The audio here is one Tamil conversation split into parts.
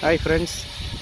ஹாய் ஃப்ரெண்ட்ஸ்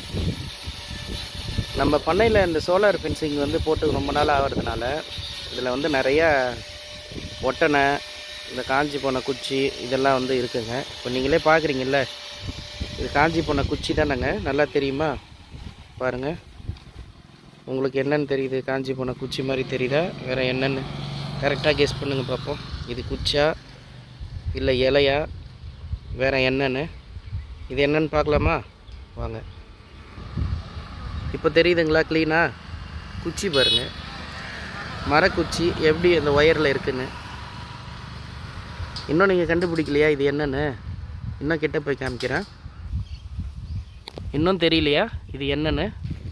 நம்ம பண்ணையில் இந்த சோலார் ஃபென்சிங் வந்து போட்டு ரொம்ப நாள் ஆகிறதுனால இதில் வந்து நிறையா ஒட்டனை இந்த காஞ்சி போன குச்சி இதெல்லாம் வந்து இருக்குங்க இப்போ நீங்களே பார்க்குறீங்கல்ல இது காஞ்சி போன குச்சி தானேங்க நல்லா தெரியுமா பாருங்கள் உங்களுக்கு என்னன்னு தெரியுது காஞ்சி போன குச்சி மாதிரி தெரியுதா வேறு என்னென்னு கரெக்டாக கெஸ் பண்ணுங்க பார்ப்போம் இது குச்சா இல்லை இலையா வேறு என்னென்னு இது என்னன்னு பார்க்கலாமா வாங்க இப்போ தெரியுதுங்களா க்ளீனாக குச்சி பாருங்க மரக்குச்சி எப்படி அந்த ஒயரில் இருக்குன்னு இன்னும் நீங்கள் கண்டுபிடிக்கலையா இது என்னன்னு இன்னும் கிட்ட போய் காமிக்கிறேன் இன்னும் தெரியலையா இது என்னன்னு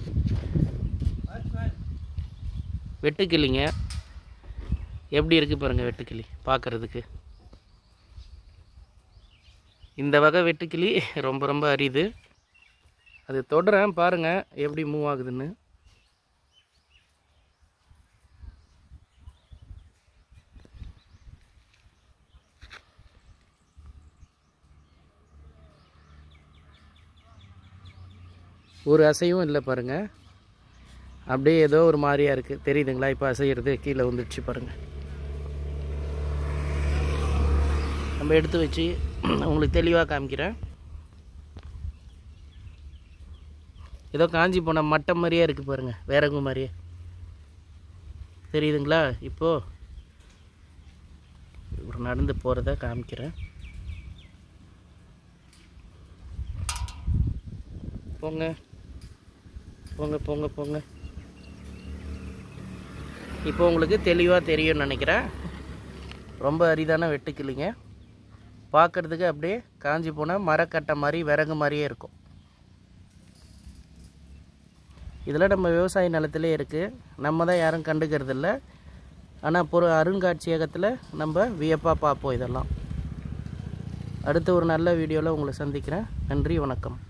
வெட்டுக்கிளிங்க எப்படி இருக்குது பாருங்கள் வெட்டுக்கிளி பார்க்குறதுக்கு இந்த வகை வெட்டுக்கிளி ரொம்ப ரொம்ப அரிது அது தொடுறேன் பாருங்கள் எப்படி மூவ் ஆகுதுன்னு ஒரு அசையும் இல்லை பாருங்கள் அப்படியே ஏதோ ஒரு மாதிரியா இருக்குது தெரியுதுங்களா இப்போ அசைகிறது கீழே வந்துடுச்சு பாருங்கள் நம்ம எடுத்து வச்சு உங்களுக்கு தெளிவாக காமிக்கிறேன் ஏதோ காஞ்சி போன மட்டை மாதிரியே இருக்குது பாருங்கள் வேறகு மாதிரியே தெரியுதுங்களா இப்போது ஒரு நடந்து போகிறத காமிக்கிறேன் போங்க போங்க போங்க போங்க இப்போ உங்களுக்கு தெளிவாக தெரியும்னு நினைக்கிறேன் ரொம்ப அரிதான வெட்டுக்கிளிங்க பார்க்குறதுக்கு அப்படியே காஞ்சி போன மரக்கட்டை மாதிரி விறகு மாதிரியே இருக்கும் இதில் நம்ம விவசாய நிலத்திலே இருக்குது நம்ம தான் யாரும் கண்டுக்கிறது இல்லை ஆனால் பொரு அருங்காட்சியகத்தில் நம்ம வியப்பாக பார்ப்போம் இதெல்லாம் அடுத்த ஒரு நல்ல வீடியோவில் உங்களை சந்திக்கிறேன் நன்றி வணக்கம்